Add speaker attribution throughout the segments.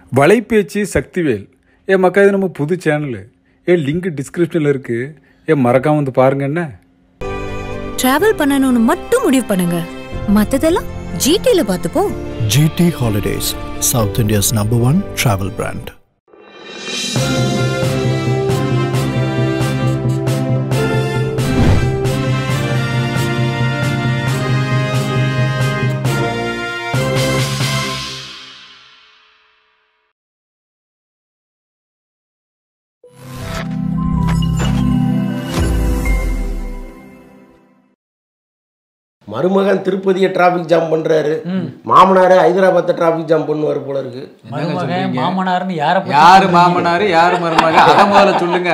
Speaker 1: வலைபேச்சு சக்திவேல் ஏ மக்கா இது நம்ம புது சேனலு ஏ லிங்க் டிஸ்கிரிப்ஷனில் இருக்குது ஏ மறக்காம வந்து பாருங்க என்ன
Speaker 2: டிராவல் பண்ணணும்னு மட்டும் முடிவு பண்ணுங்க மத்ததெல்லாம் ஜிடில பார்த்துப்போம்
Speaker 3: GT Holidays, South India's number one travel brand.
Speaker 4: மருமகன் திருப்பதியை டிராஃபிக் ஜாம் பண்றாரு மாமனாரு ஹைதராபாத்தை டிராஃபிக் ஜாம் பண்ணுவார் போல இருக்கு
Speaker 5: மருமகன் மாமனார்னு யாரை பத்தி
Speaker 6: யாரு
Speaker 5: சொல்றீங்க?
Speaker 6: மாமனாரு யாரு மருமக அத முதல்ல சொல்லுங்க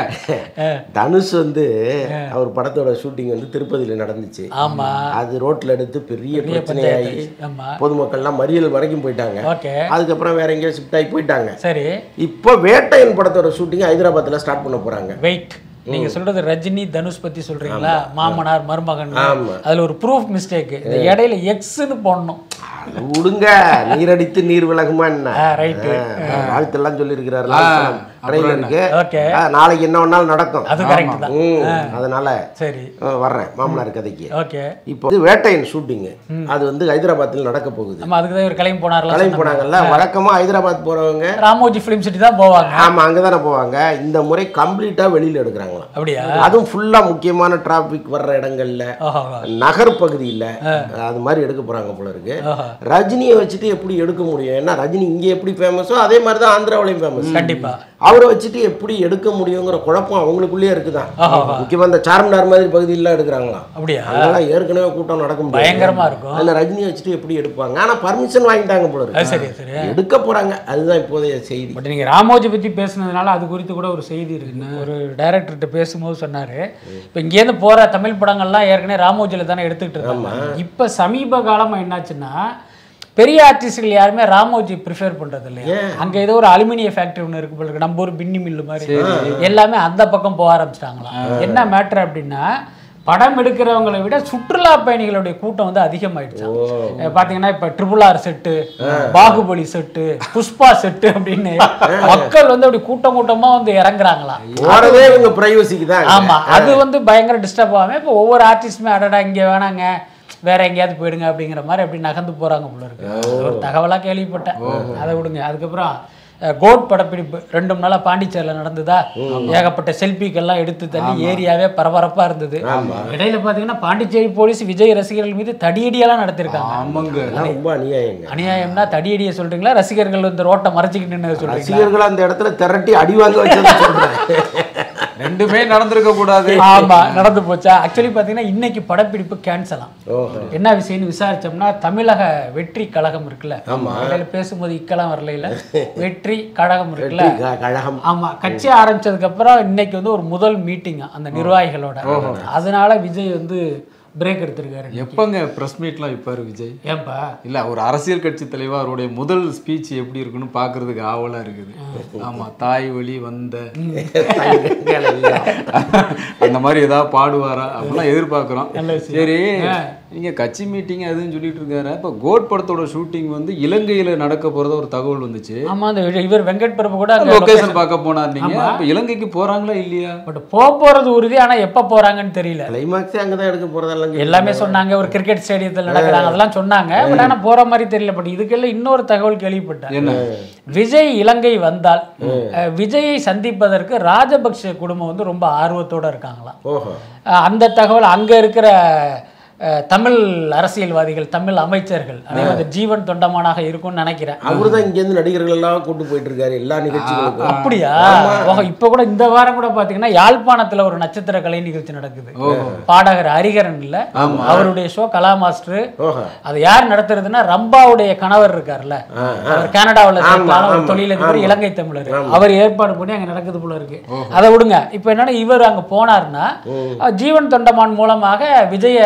Speaker 4: தனுஷ் வந்து அவர் படத்தோட ஷூட்டிங் வந்து திருப்பதியில நடந்துச்சு
Speaker 5: ஆமா
Speaker 4: அது ரோட்ல எடுத்து பெரிய
Speaker 5: பெரிய
Speaker 4: பிரச்சனையாகி
Speaker 5: பஞ்சாயத்து ஆமா
Speaker 4: பொதுமக்கள்லாம் மறியல் வரைக்கும் போயிட்டாங்க
Speaker 5: ஓகே
Speaker 4: அதுக்கப்புறம் வேற எங்கேயோ ஷிஃப்ட் ஆகி போயிட்டாங்க
Speaker 5: சரி
Speaker 4: இப்போ வேட்டையன் படத்தோட ஷூட்டிங் ஹைதராபாத்ல ஸ்டார்ட் பண்ண போறாங்க
Speaker 5: வெயிட் நீங்க சொல்றது ரஜினி தனுஷ் பத்தி சொல்றீங்களா மாமனார் மருமகன்
Speaker 4: ஆமா.
Speaker 5: அதுல ஒரு ப்ரூஃப் மிஸ்டேக் இந்த இடையில எக்ஸ்னு போடணும்
Speaker 4: அது விடுங்க நீரடித்து நீர் விலகுமா என்ன
Speaker 5: ஆ, right.
Speaker 4: ஆ, வாழ்த்தெல்லாம் சொல்லியிருக்கிறாரு ட்ரெயிலருக்கு
Speaker 5: Okay.
Speaker 4: நாளைக்கு என்ன வேணாலும் நடக்கும்
Speaker 5: அது கரெக்ட் தான்
Speaker 4: ம், அதனால
Speaker 5: சரி
Speaker 4: ஆ, வர்றேன் மாமனார் கதைக்கு
Speaker 5: ஓகே
Speaker 4: இப்போ வந்து வேட்டையன் ஷூட்டிங் அது வந்து ஹைதராபாத்தில் நடக்க போகுது
Speaker 5: நம்ம அதுக்கு தான் இவர் கிளம்பி போனார்ல
Speaker 4: கிளம்பி போனாங்கல்ல வழக்கமா ஹைதராபாத் போறவங்க
Speaker 5: ராமோஜி ஃபிலிம் சிட்டி தான் போவாங்க
Speaker 4: ஆமா அங்கதானே போவாங்க இந்த முறை கம்ப்ளீட்டா வெளியில எடுக்கிறாங்களாம்
Speaker 5: அப்படியா
Speaker 4: அதுவும் ஃபுல்லா முக்கியமான டிராபிக் வர்ற இடங்கள்ல
Speaker 5: ஓஹோ
Speaker 4: நகர் பகுதியில் அது மாதிரி எடுக்க போறாங்க போல இருக்கு
Speaker 5: ஓஹோ
Speaker 4: ரஜினியை வச்சுட்டு எப்படி எடுக்க முடியும் ஏன்னா ரஜினி இங்கே எப்படி ஃபேமஸோ அதே மாதிரி தான் ஆந்திராவிலையும் ஃபேமஸ்
Speaker 5: கண்டிப்பா
Speaker 4: அவரை வச்சுட்டு எப்படி எடுக்க முடியுங்கிற குழப்பம் அவங்களுக்குள்ளேயே இருக்குதான்
Speaker 5: ஆஹா.
Speaker 4: முக்கியமா இந்த சார்மினார் மாதிரி பகுதியிலாம் எடுக்கிறாங்களாம்
Speaker 5: அப்படியா
Speaker 4: அங்கெல்லாம் ஏற்கனவே கூட்டம் நடக்க முடியாது
Speaker 5: பயங்கரமா இருக்கும்
Speaker 4: அதில் ரஜினியை வச்சுட்டு எப்படி எடுப்பாங்க ஆனா பர்மிஷன் வாங்கிட்டாங்க போல
Speaker 5: அது
Speaker 4: இருக்கு
Speaker 5: சரி சரி
Speaker 4: எடுக்க போறாங்க அதுதான் இப்போதைய செய்தி
Speaker 5: பட் நீங்க ராமோஜி பத்தி பேசுனதுனால அது குறித்து கூட ஒரு செய்தி இருக்கு ஒரு டைரக்டர்கிட்ட பேசும்போது சொன்னாரு இப்போ இங்கேருந்து போற தமிழ் படங்கள்லாம் ஏற்கனவே ராமோஜில தானே எடுத்துக்கிட்டு இருந்தாங்க இப்போ சமீப காலமா என்னாச்சுன்னா பெரிய ஆர்டிஸ்ட்கள் யாருமே ராமோஜி ப்ரிஃபர் பண்றது இல்லையா அங்க ஏதோ ஒரு அலுமினிய ஃபேக்டரி ஒன்று இருக்கு போல இருக்கு நம்ம ஊர் பின்னி மில்லு மாதிரி எல்லாமே அந்த பக்கம் போக ஆரம்பிச்சிட்டாங்களாம் என்ன மேட்ரு அப்படின்னா படம் எடுக்கிறவங்களை விட சுற்றுலா பயணிகளுடைய கூட்டம் வந்து அதிகமாயிடுச்சு அஹ் பாத்தீங்கன்னா இப்ப triple R set Baahubali set Pushpa set அப்படின்னு மக்கள் வந்து அப்படி கூட்டம் கூட்டமா வந்து இறங்குறாங்களாம்
Speaker 4: போறதே இவங்க பிரைவசிக்கு தான்
Speaker 5: ஆமா அது வந்து பயங்கர டிஸ்டர்ப் ஆகாம இப்போ ஒவ்வொரு ஆர்டிஸ்டுமே அடடா இங்க வேணாங்க வேற எங்கேயாவது போயிடுங்க அப்படிங்கிற மாதிரி அப்படி நகர்ந்து போறாங்க போல இருக்கு அது ஒரு தகவலா கேள்விப்பட்டேன் அதை விடுங்க அதுக்கப்புறம் அஹ், கோட் படப்பிடிப்பு ரெண்டு மூணு நாளா பாண்டிச்சேரியில் நடந்ததா ஏகப்பட்ட செல்ஃபிக்கெல்லாம் எடுத்து தள்ளி ஏரியாவே பரபரப்பா இருந்தது இடையில பாத்தீங்கன்னா பாண்டிச்சேரி போலீஸ் விஜய் ரசிகர்கள் மீது தடியடியெல்லாம் நடத்திருக்காங்க
Speaker 6: ஆமாங்க
Speaker 4: அதெல்லாம் ரொம்ப அநியாயங்க
Speaker 5: அநியாயம்னா தடியடியை சொல்றீங்களா ரசிகர்கள் இந்த ரோட்டை மறைச்சிக்கிட்டு நின்னு சொல்றீங்களா
Speaker 4: ரசிகர்கள் அந்த இடத்துல திரட்டி அடி வாங்க வச்சதை சொல்றேன்
Speaker 6: ரெண்டுமே நடந்திருக்க கூடாது
Speaker 5: ஆமா நடந்து போச்சா ஆக்சுவலி பாத்தீங்கன்னா இன்னைக்கு படப்பிடிப்பு கேன்சலாம்
Speaker 4: ஓஹோ
Speaker 5: என்ன விஷயம்னு விசாரிச்சோம்னா தமிழக வெற்றி கழகம் இருக்குல்ல இடையில பேசும்போது இக்கலாம் வரல இல்ல வெற்றி கழகம் இருக்குல்ல
Speaker 4: க- கழகம்
Speaker 5: ஆமா கட்சி ஆரம்பிச்சதுக்கு அப்புறம் இன்னைக்கு வந்து ஒரு முதல் மீட்டிங் அந்த நிர்வாகிகளோட அதனால விஜய் வந்து பிரேக் எடுத்திருக்காரு
Speaker 6: எப்பங்க பிரஸ் மீட்லாம் வைப்பாரு விஜய்
Speaker 5: ஏன்பா
Speaker 6: இல்ல ஒரு அரசியல் கட்சி தலைவர் அவருடைய முதல் ஸ்பீச் எப்படி இருக்குன்னு பாக்குறதுக்கு ஆவலா இருக்குது ஆமா தாய் வழி வந்த அந்த மாதிரி ஏதாவது பாடுவாரா அப்படிலாம் எதிர்பார்க்கிறோம் சரி நீங்க கட்சி மீட்டிங் அதுன்னு சொல்லிட்டு இருக்காரு இப்ப கோட் படத்தோட ஷூட்டிங் வந்து இலங்கையில நடக்க போறதா ஒரு தகவல் வந்துச்சு
Speaker 5: ஆமா அந்த இவர் வெங்கட் பிரபு கூட அங்க
Speaker 6: லொகேஷன் பார்க்க போனார் நீங்க இப்ப இலங்கைக்கு போறாங்களா இல்லையா
Speaker 5: பட் போக போறது உறுதி ஆனா எப்ப போறாங்கன்னு தெரியல
Speaker 4: கிளைமாக்ஸே அங்கே தான் எடுக்க போகிறதெல்லாம்
Speaker 5: எல்லாமே சொன்னாங்க ஒரு கிரிக்கெட் ஸ்டேடியத்தில் நடக்கிறாங்க அதெல்லாம் சொன்னாங்க பட் ஆனா போற மாதிரி தெரியல பட் இதுக்கெல்லாம் இன்னொரு தகவல் கேள்விப்பட்டேன்
Speaker 6: என்ன
Speaker 5: விஜய் இலங்கை வந்தால் அஹ், விஜயை சந்திப்பதற்கு ராஜபக்ஷ குடும்பம் வந்து ரொம்ப ஆர்வத்தோட இருக்காங்களாம்
Speaker 4: ஓஹோ
Speaker 5: அஹ், அந்த தகவல் அங்க இருக்கிற அஹ், தமிழ் அரசியல்வாதிகள் தமிழ் அமைச்சர்கள் அதே வந்து ஜீவன் தொண்டமானாக இருக்கும்னு நினைக்கிறேன்
Speaker 4: அவரு தான் இங்கேருந்து நடிகர்கள் எல்லாம் கூட்டு போயிட்டு இருக்காரு எல்லா நிகழ்ச்சிகளுக்கும்
Speaker 5: அப்படியா ஓஹோ, இப்ப கூட இந்த வாரம் கூட பாத்தீங்கன்னா யாழ்ப்பாணத்துல ஒரு நட்சத்திர கலை நிகழ்ச்சி நடக்குது பாடகர் ஹரிகரன் இல்ல அவருடைய ஷோ கலா மாஸ்டர்
Speaker 4: ஓஹோ
Speaker 5: அது யார் நடத்துறதுன்னா ரம்பாவுடைய கணவர் இருக்கார்ல அவர் கனடாவுல செட்டிலான ஒரு தொழிலதிபர் இலங்கை தமிழர் அவர் ஏற்பாடு பண்ணி அங்க நடக்குது போல இருக்கு அதை விடுங்க இப்ப என்னன்னா இவர் அங்க போனார்னா அஹ், ஜீவன் தொண்டமான் மூலமாக விஜய சந்திக்க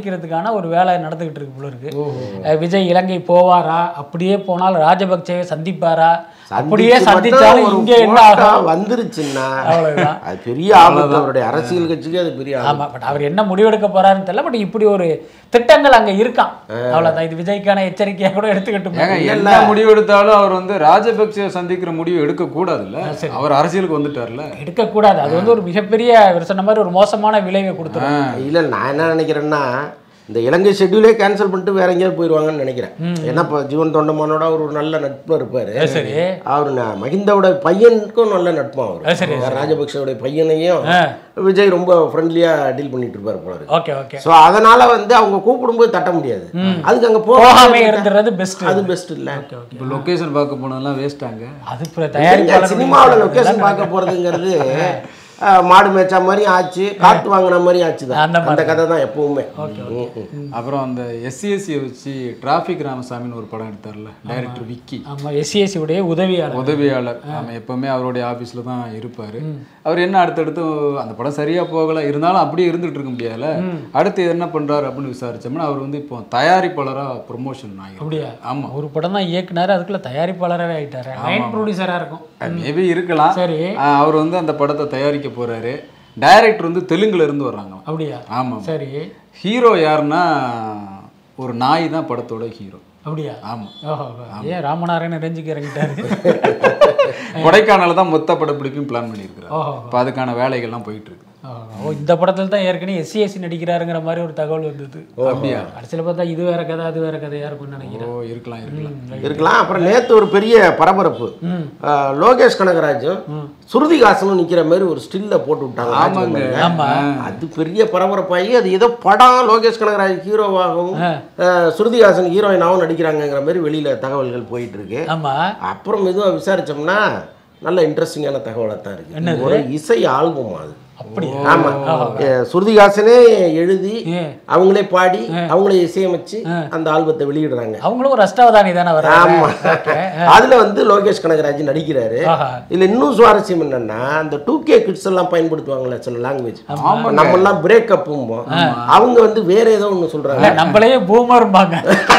Speaker 5: சந்திக்கிறதுக்கான ஒரு வேலை நடந்துகிட்டு இருக்கு போல இருக்கு அஹ் விஜய் இலங்கை போவாரா அப்படியே போனால் ராஜபக்சேவை சந்திப்பாரா அப்படியே
Speaker 4: சந்திச்சு
Speaker 5: சந்திச்சாலும்
Speaker 4: மட்டும் ஒரு
Speaker 5: இங்க என்ன
Speaker 4: photo
Speaker 5: ஆகும்
Speaker 4: வந்துருச்சுன்னா
Speaker 5: அவ்வளவுதான்.
Speaker 4: அது பெரிய ஆபத்து அவருடைய அரசியல் கட்சிக்கு அது பெரிய ஆபத்து
Speaker 5: ஆமா பட் அவர் என்ன முடிவெடுக்க போறாருன்னு தெரியல பட் இப்படி ஒரு திட்டங்கள் அங்க இருக்கான் அவ்வளவுதான் இது விஜய்க்கான எச்சரிக்கையா கூட எடுத்துக்கிட்டு
Speaker 6: ஏங்க என்ன முடிவு எடுத்தாலும் அவர் வந்து ராஜபக்சே சந்திக்கிற முடிவு எடுக்க கூடாதுல்ல அவர் அரசியலுக்கு வந்துட்டார்ல
Speaker 5: எடுக்கக்கூடாது அது வந்து ஒரு மிகப்பெரிய இவர் சொன்ன மாதிரி ஒரு மோசமான விளைவை கொடுத்துரும்
Speaker 4: இல்ல நான் என்ன நினைக்கிறேன்னா இந்த இலங்கை ஷெட்யூலே கேன்சல் பண்ணிட்டு வேற எங்கேயாவது போயிடுவாங்கன்னு நினைக்கிறேன் ஏன்னா இப்போ ஜீவன் தொண்டமானோட அவர் ஒரு நல்ல நட்புல இருப்பாரு
Speaker 5: சரி
Speaker 4: அவர் ந- மகிந்தாவோட பையனுக்கும் நல்ல நட்பா அவர்
Speaker 5: சரி,
Speaker 4: ராஜபக்சோட பையனையும் விஜய் ரொம்ப ஃப்ரெண்ட்லியா டீல் பண்ணிட்டு இருப்பாரு போல இருக்கு
Speaker 5: ஓகே ஓகே
Speaker 4: ஸோ அதனால வந்து அவங்க கூப்பிடும்போது தட்ட முடியாது அதுக்கு அங்க
Speaker 5: போகாம
Speaker 4: போகாம
Speaker 5: இருந்துறது பெஸ்ட்
Speaker 4: அது பெஸ்ட் இல்ல
Speaker 6: இப்போ லொகேஷன் பார்க்க போனதெல்லாம் வேஸ்ட்டாங்க
Speaker 5: அது இப்ப தயாரிப்பாளர்
Speaker 4: சினிமாவில் லொகேஷன் பார்க்க போறதுங்கிறது அஹ், மாடு மேய்ச்சா மாதிரி ஆச்சு காத்து வாங்கின மாதிரி ஆச்சு தான்
Speaker 5: அந்த
Speaker 4: அந்த கதை தான் எப்பவுமே ம், ம்.
Speaker 6: அப்புறம் அந்த எஸ்சிஎஸ்சியை வச்சு டிராஃபிக் ராமசாமின்னு ஒரு படம் எடுத்தார்ல டைரக்டர் விக்கி
Speaker 5: ஆமா எஸ்சிஎஸ்சி உடைய உதவியாளர்
Speaker 6: உதவியாளர் ஆமாம் எப்பவுமே அவருடைய ஆஃபீஸில் தான் இருப்பார் அவர் என்ன அடுத்தடுத்து அந்த படம் சரியாக போகலை இருந்தாலும் அப்படியே இருந்துகிட்டு இருக்க முடியாதுல்ல அடுத்து என்ன பண்ணுறாரு அப்படின்னு விசாரிச்சோம்னா அவர் வந்து இப்போ தயாரிப்பாளராக ப்ரொமோஷன் ஆகிடும்
Speaker 5: அப்படியா
Speaker 6: ஆமாம்
Speaker 5: ஒரு படம் தான் இயக்குனாரு அதுக்குள்ள தயாரிப்பாளராகவே ஆயிட்டாரு லைன் ப்ரொடியூசரா இருக்கும்
Speaker 6: மேபி இருக்கலாம்
Speaker 5: சரி
Speaker 6: ஆஹ் அவர் வந்து அந்த படத்தை தயாரிக்க போறாரு டைரக்டர் வந்து தெலுங்குல இருந்து வர்றாங்க
Speaker 5: அப்படியா
Speaker 6: ஆமாம்
Speaker 5: சரி
Speaker 6: ஹீரோ யாருன்னா ஒரு நாய் தான் படத்தோட ஹீரோ
Speaker 5: அப்படியா
Speaker 6: ஆமாம்
Speaker 5: ஓஹோ ஏன் ராமநாராயணன் ரேஞ்சுக்கு இறங்கிட்டாரு
Speaker 6: கொடைக்கானல தான் மொத்த படப்பிடிப்பும் பிளான் பண்ணியிருக்கிறார்
Speaker 5: ஓஹோ
Speaker 6: இப்போ அதுக்கான வேலைகள்லாம் போயிட்டு இருக்கு
Speaker 5: ஓ இந்த படத்துல தான் ஏற்கனவே எஸ்சிஎஸ்சி நடிக்கிறாருங்கிற மாதிரி ஒரு தகவல் வந்தது
Speaker 6: அப்படியா
Speaker 5: கடைசியில் பார்த்தா இது வேற கதை அது வேற கதையா இருக்கும்னு
Speaker 6: ஓ
Speaker 5: நினைக்கிறேன்
Speaker 6: இருக்கலாம் இருக்கலாம்
Speaker 4: இருக்கலாம் அப்புறம் நேத்து ஒரு பெரிய பரபரப்பு அஹ், லோகேஷ் கனகராஜும் ஸ்ருதிகாசனும் நிக்கிற மாதிரி ஒரு ஸ்டில்ல போட்டு விட்டாங்க
Speaker 6: ஆமாங்க
Speaker 4: ராஜ்குமார்ல.
Speaker 5: ஆமா
Speaker 4: அது பெரிய பரபரப்பாகி அது ஏதோ படம் லோகேஷ் கனகராஜ் ஹீரோவாகவும் அஹ், ஸ்ருதிஹாசன் ஹீரோயினாகவும் நடிக்கிறாங்கங்கிற மாதிரி வெளியில தகவல்கள் போயிட்டு இருக்கு
Speaker 5: ஆமா
Speaker 4: அப்புறம் மெதுவாக விசாரிச்சோம்னா நல்ல இன்ட்ரெஸ்டிங்கான தகவலாக தான் இருக்கு ஒரு இசை ஆல்பம் அது
Speaker 5: அப்படி
Speaker 4: ஆமா அஹ், ஸ்ருதிஹாசனே எழுதி
Speaker 5: ஏன்
Speaker 4: அவங்களே பாடி அவங்களே இசையமைச்சு அந்த ஆல்பத்தை வெளியிடுறாங்க
Speaker 5: அவங்களும் ஒரு அஷ்டாவதானி தானே வர
Speaker 4: ஆமா அதுல வந்து லோகேஷ் கனகராஜ் நடிக்கிறாரு
Speaker 5: ஆஹா
Speaker 4: இதுல இன்னும் சுவாரஸ்யம் என்னன்னா அந்த டூ கே கிட்ஸ் எல்லாம் பயன்படுத்துவாங்கல்ல சில லாங்குவேஜ் நம்ம எல்லாம் பிரேக்கப் அவங்க வந்து வேற ஏதோ ஒண்ணு
Speaker 5: இல்ல
Speaker 4: சொல்றாங்க
Speaker 5: நம்மளே பூமர்பாங்க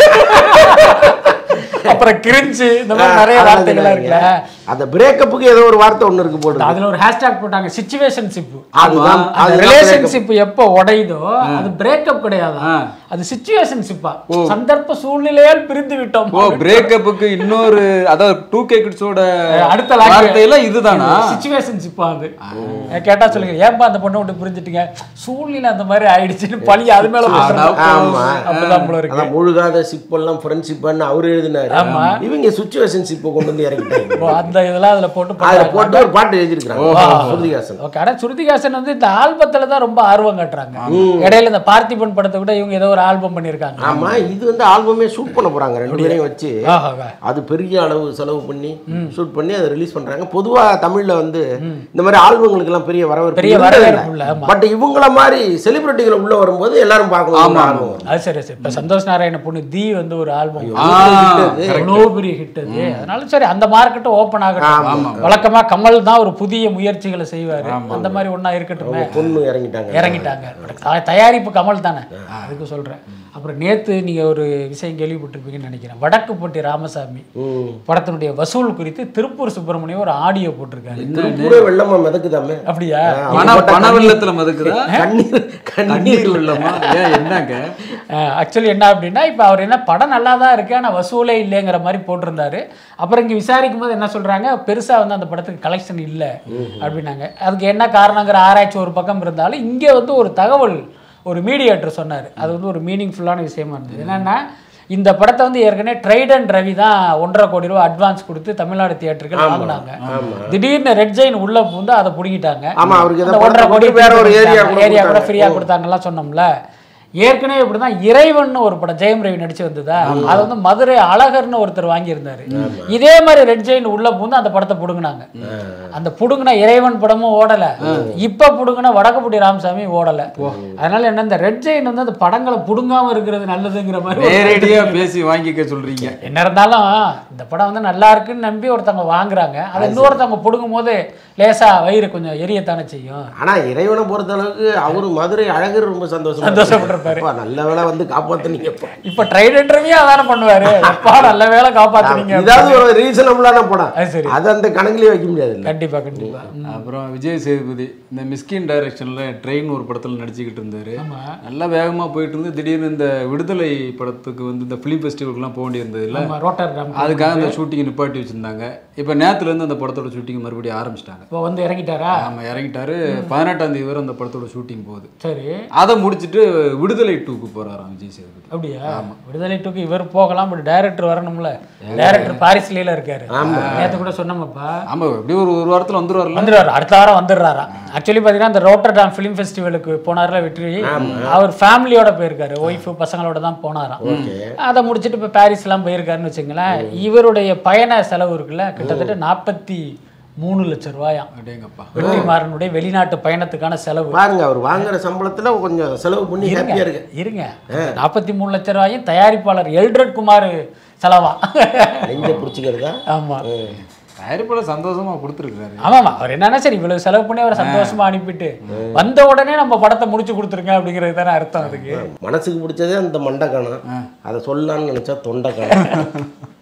Speaker 5: அப்புறம் கிரிஞ்சு இந்த மாதிரி நிறைய
Speaker 4: அதான்
Speaker 5: வார்த்தைகளா
Speaker 4: சொல்றாங்க.
Speaker 5: இருக்குல்ல
Speaker 4: அந்த பிரேக்கப்புக்கு ஏதோ ஒரு வார்த்தை ஒண்ணு இருக்கு போடுது
Speaker 5: அதுல ஒரு ஹேஷ்டாக் போட்டாங்க சிச்சுவேஷன்ஷிப்
Speaker 4: அதுதான்
Speaker 5: அந்த
Speaker 4: அதுதான்
Speaker 5: ரிலேஷன்ஷிப் எப்போ உடையுதோ அது பிரேக்கப் கிடையாது அது சிச்சுவேஷன்ஷிப்பா சந்தர்ப்ப சூழ்நிலையால் பிரிந்து விட்டோம்
Speaker 6: ஓ பிரேக்கப்புக்கு இன்னொரு அதாவது டூ கே கிட்ஸோட
Speaker 5: அடுத்த
Speaker 6: வார்த்தையெல்லாம் இதுதானா
Speaker 5: சிச்சுவேஷன்ஷிப்பா அது கேட்டா சொல்லுங்க ஏன்பா அந்த பொண்ணை விட்டு பிரிஞ்சுட்டீங்க சூழ்நிலை அந்த மாதிரி ஆயிடுச்சுன்னு பழி அது மேல போட்டுறாங்க.
Speaker 4: ஆமா
Speaker 5: அப்படிதான் போல இருக்கு
Speaker 4: அதான் முழுகாத சிப்பெல்லாம் ஃப்ரெண்ட்ஷிப்னு அவரு எழுதினாரு
Speaker 5: ஆமா.
Speaker 4: இவங்க சுச்சுவேஷன் சிப்பை கொண்டு வந்து இறக்கிட்டாங்க
Speaker 5: ஓ, அந்த இதெல்லாம் அதுல போட்டு
Speaker 4: அதுல
Speaker 5: பண்றாங்க.
Speaker 4: போட்டு ஒரு பாட்டு எழுதியிருக்கிறாங்க ஸ்ருதிஹாசன்
Speaker 5: ஓகே ஆனா சுருதிகாசன் வந்து இந்த ஆல்பத்துல தான் ரொம்ப ஆர்வம் காட்டுறாங்க இடையில இந்த பார்த்திபன் படத்தை விட இவங்க ஏதோ ஒரு ஆல்பம் பண்ணிருக்காங்க
Speaker 4: ஆமா இது வந்து ஆல்பமே ஷூட் பண்ண போறாங்க ரெண்டு பேரையும் வச்சு
Speaker 5: ஆஹா
Speaker 4: அது பெரிய அளவு செலவு பண்ணி ஷூட் பண்ணி அதை ரிலீஸ் பண்றாங்க பொதுவா தமிழ்ல வந்து இந்த மாதிரி ஆல்பங்களுக்கு எல்லாம் பெரிய வரவேற்பு
Speaker 5: பெரிய வரவேற்பு இல்ல, ஆமா.
Speaker 4: பட் இவங்கள மாதிரி செலிபிரிட்டிகள் உள்ள வரும்போது எல்லாரும் பார்க்கணும் ஆர்வம் வரும்.
Speaker 5: அது சரி சரி இப்ப சந்தோஷ் நாராயண பொண்ணு தி வந்து ஒரு ஆல்பம்
Speaker 6: ஆ,
Speaker 5: அவ்வளோ பெரிய ஹிட் அது அதனால சரி அந்த மார்க்கெட்டும் ஓப்பன் ஆகட்டும் வழக்கமா கமல் தான் ஒரு புதிய முயற்சிகளை செய்வாரு அந்த மாதிரி ஒண்ணா இருக்கட்டுமே
Speaker 4: பொண்ணு இறங்கிட்டாங்க
Speaker 5: இறங்கிட்டாங்க த- தயாரிப்பு கமல் தானே அதுக்கு சொல்றேன் அப்புறம் நேத்து நீங்க ஒரு விஷயம் கேள்விப்பட்டிருப்பீங்கன்னு நினைக்கிறேன் வடக்குப்பட்டி ராமசாமி
Speaker 4: ம்.
Speaker 5: படத்தினுடைய வசூல் குறித்து திருப்பூர் சுப்பிரமணியம் ஒரு ஆடியோ போட்டிருக்காரு
Speaker 4: திருப்பூரே வெள்ளமா மிதக்குதாமே
Speaker 5: அப்படியா
Speaker 6: பண பண வெள்ளத்துல மதுக்குதா
Speaker 4: கண்ணீர் கண்ணீர்
Speaker 6: தண்ணீர் வெள்ளமா ஏன் என்னங்க
Speaker 5: ஆக்சுவலி என்ன அப்படின்னா இப்போ அவர் என்ன படம் நல்லா தான் இருக்கு ஆனால் வசூலே இல்லைங்கிற மாதிரி போட்டிருந்தாரு அப்புறம் இங்கே விசாரிக்கும் போது என்ன சொல்றாங்க பெருசா வந்து அந்த படத்துக்கு கலெக்ஷன் இல்லை அப்படின்னாங்க அதுக்கு என்ன காரணங்கிற ஆராய்ச்சி ஒரு பக்கம் இருந்தாலும் இங்கே வந்து ஒரு தகவல் ஒரு மீடியேட்டர் சொன்னார் அது வந்து ஒரு மீனிங்ஃபுல்லான விஷயமா இருந்தது என்னன்னா இந்த படத்தை வந்து ஏற்கனவே ட்ரைடன் ரவி தான் ஒன்றரை கோடி ரூபா அட்வான்ஸ் கொடுத்து தமிழ்நாடு தியேட்டருக்கு வாங்கினாங்க திடீர்னு ரெட் ஜெயின் உள்ள பூந்து அதை பிடிங்கிட்டாங்க
Speaker 4: ஆமா அவருக்கு
Speaker 5: அந்த
Speaker 4: ஏதோ
Speaker 5: ஒன்றரை கோடி
Speaker 4: வேற ஒரு ஏரியா
Speaker 5: ஏரியா கூட ஃப்ரீயா கொடுத்தாங்கலாம் சொன்னோம்ல ஏற்கனவே இப்படிதான் இறைவன் ஒரு படம் ஜெயம் ரவி நடிச்சு வந்ததா அது வந்து மதுரை அழகர்னு ஒருத்தர் வாங்கியிருந்தாரு இதே மாதிரி ரெட் ஜெயின் உள்ள பூந்து அந்த படத்தை புடுங்கினாங்க அந்த புடுங்கின இறைவன் படமும் ஓடல இப்ப புடுங்கின வடக்குப்பட்டி ராமசாமி ஓடல அதனால என்ன இந்த ரெட் ஜெயின் வந்து அந்த படங்களை புடுங்காம இருக்கிறது நல்லதுங்கிற மாதிரி ஒரு-
Speaker 6: நேரடியா பேசி வாங்கிக்க சொல்றீங்க
Speaker 5: என்ன இருந்தாலும் இந்த படம் வந்து நல்லா இருக்குன்னு நம்பி ஒருத்தவங்க வாங்குறாங்க அதை இன்னொருத்தவங்க புடுங்கும் போது லேசா வயிறு கொஞ்சம் எரியத்தானே செய்யும்
Speaker 4: ஆனா இறைவனை பொறுத்த அளவுக்கு அவரு மதுரை அழகர் ரொம்ப சந்தோஷம்
Speaker 5: சந்தோஷப்பட்டிருப்பாரு இருப்பாரு
Speaker 4: அப்பா நல்ல வேளை வந்து காப்பாத்துனீங்கப்பா
Speaker 5: இப்ப ட்ரைடன் ரவியும் அதான பண்ணுவாரு அப்பா நல்ல வேலை காப்பாத்துனீங்க
Speaker 4: இதாவது ஒரு ரீசனபிளான படம்
Speaker 5: அது சரி.
Speaker 4: அது அந்த கணக்குலயே வைக்க முடியாது
Speaker 5: கண்டிப்பா கண்டிப்பா ம்.
Speaker 6: அப்புறம் விஜய் சேதுபதி இந்த மிஸ்கின் டைரக்ஷன்ல ட்ரெயின் ஒரு படத்துல நடிச்சுக்கிட்டு இருந்தாரு நல்லா வேகமா போயிட்டு இருந்து திடீர்னு இந்த விடுதலை படத்துக்கு வந்து இந்த ஃபிலிம் ஃபெஸ்டிவலுக்குலாம் போக வேண்டியிருந்தது இல்ல
Speaker 5: ஆமா ரோட்டர் டாம்
Speaker 6: அதுக்காக அந்த ஷூட்டிங் நிப்பாட்டி வச்சிருந்தாங்க இப்போ நேத்துல இருந்து அந்த படத்தோட ஷூட்டிங் மறுபடியும் ஆரம்பிச்சிட்டாங்க
Speaker 5: இப்போ வந்து இறங்கிட்டாரா
Speaker 6: ஆமா இறங்கிட்டாரு பதினெட்டாம் தேதி வரை அந்த படத்தோட ஷூட்டிங் போகுது
Speaker 5: சரி
Speaker 6: அதை முடிச்சிட்டு விடுதலை டூக்கு போறாராம் விஜய் சேதுபதி
Speaker 5: அப்படியா விடுதலை டூக்கு இவர் போகலாம் பட் டைரக்டர் வரணும்ல டைரக்டர் பாரிஸ்ல இருக்காரு நேத்து கூட சொன்னோமப்பா
Speaker 6: ஆமா எப்படியும் ஒரு ஒரு வாரத்துல வந்துருவார்ல
Speaker 5: வந்துடுவார் அடுத்த வாரம் வந்துடுறாரா ஆக்சுவலி பார்த்தீங்கன்னா அந்த ரோட்டர்டாம் ஃபிலிம் ஃபெஸ்டிவலுக்கு போனார்ல வெற்றி அவர் ஃபேமிலியோட போயிருக்காரு ஒய்ஃபு பசங்களோட தான் போனாராம் அதை முடிச்சுட்டு இப்போ பாரிஸ்லாம் போயிருக்காருன்னு வச்சுங்களேன் இவருடைய பயண செலவு இருக்குல்ல கிட்டத்தட்ட நாற்பத்தி மூணு லட்சம் ரூபாயாம்
Speaker 6: அடேங்கப்பா
Speaker 5: வெற்றிமாறனுடைய வெளிநாட்டு பயணத்துக்கான செலவு
Speaker 4: பாருங்க அவர் வாங்குற சம்பளத்துல கொஞ்சம் செலவு பண்ணி ஹாப்பியா இருக்கு
Speaker 5: இருங்க நாற்பத்தி மூணு லட்சம் ரூபாயும் தயாரிப்பாளர் எல்ட்ரட் குமார் செலவா
Speaker 4: நெஞ்ச பிடிச்சிக்கிறதா
Speaker 5: ஆமா
Speaker 6: தயாரிப்பாளர் சந்தோஷமா கொடுத்துருக்காரு
Speaker 5: ஆமாமா அவர் என்னன்னா சரி இவ்வளவு செலவு பண்ணி அவரை சந்தோஷமா அனுப்பிட்டு வந்த உடனே நம்ம படத்தை முடிச்சு கொடுத்துருங்க அப்படிங்கிறது தானே அர்த்தம் அதுக்கு
Speaker 4: மனசுக்கு பிடிச்சதே அந்த மண்டை காணும் அதை சொல்லலாம்னு நினைச்சா தொண்டை காணும்